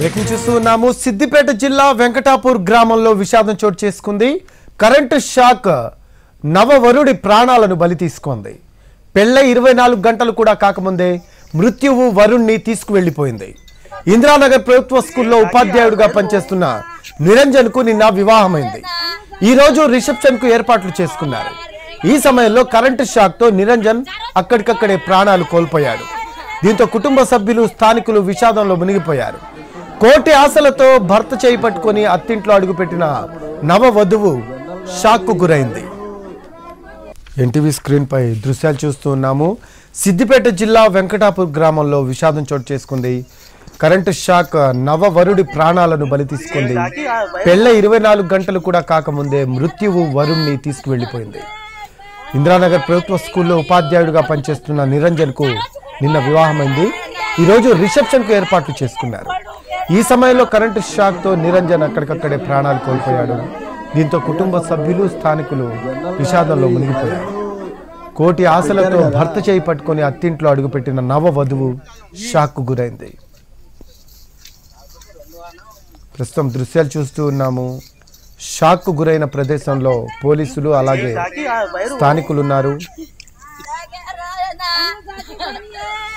breaking చూస్తూ ఉన్నాము సిద్దిపేట జిల్లా వెంకటాపూర్ గ్రామంలో విషాదం చోటు చేసుకుంది కరెంటు షాక్ నవవరుడి ప్రాణాలను బలి తీసుకుంది పెళ్ళై ఇరవై నాలుగు గంటలు కూడా కాకముందే మృత్యువు వరుణ్ణి తీసుకువెళ్లిపోయింది ఇందిరానగర్ ప్రభుత్వ స్కూల్లో ఉపాధ్యాయుడిగా పనిచేస్తున్న నిరంజన్ కు నిన్న వివాహమైంది ఈ రోజు రిసెప్షన్ కు ఏర్పాట్లు చేసుకున్నారు ఈ సమయంలో కరెంటు షాక్ తో నిరంజన్ అక్కడికక్కడే ప్రాణాలు కోల్పోయాడు దీంతో కుటుంబ సభ్యులు స్థానికులు విషాదంలో మునిగిపోయారు కోటి ఆశలతో భర్త చేయి పట్టుకొని అత్తింట్లో అడుగుపెట్టిన నవ వధువు షాక్కు గురైంది ఎన్టీవీ స్క్రీన్ పై దృశ్యాలు చూస్తూ ఉన్నాము సిద్దిపేట జిల్లా వెంకటాపూర్ గ్రామంలో విషాదం చోటు చేసుకుంది కరెంటు షాక్ నవ వరుడి ప్రాణాలను బలి తీసుకుంది పెళ్ళ ఇరవై నాలుగు గంటలు కూడా కాకముందే మృత్యువు వరుణ్ణి తీసుకువెళ్లిపోయింది ఇందిరానగర్ ప్రభుత్వ స్కూల్లో ఉపాధ్యాయుడిగా పనిచేస్తున్న నిరంజన్ కు నిన్న వివాహమైంది ఈ రోజు రిసెప్షన్ కు ఏర్పాట్లు చేసుకున్నారు ఈ సమయంలో కరెంటు షాక్ తో నిరంజన్ అక్కడికక్కడే ప్రాణాలు కోల్పోయాడు దీంతో కుటుంబ సభ్యులు స్థానికులు విషాదంలో మునిగిపోయారు కోటి ఆశలతో భర్త చేయి పట్టుకొని అత్తింట్లో అడుగుపెట్టిన నవ వధువు షాక్ కు గురైంది ప్రస్తుతం దృశ్యాలు చూస్తూ ఉన్నాము షాక్ కు గురైన ప్రదేశంలో పోలీసులు అలాగే స్థానికులు ఉన్నారు Sakit,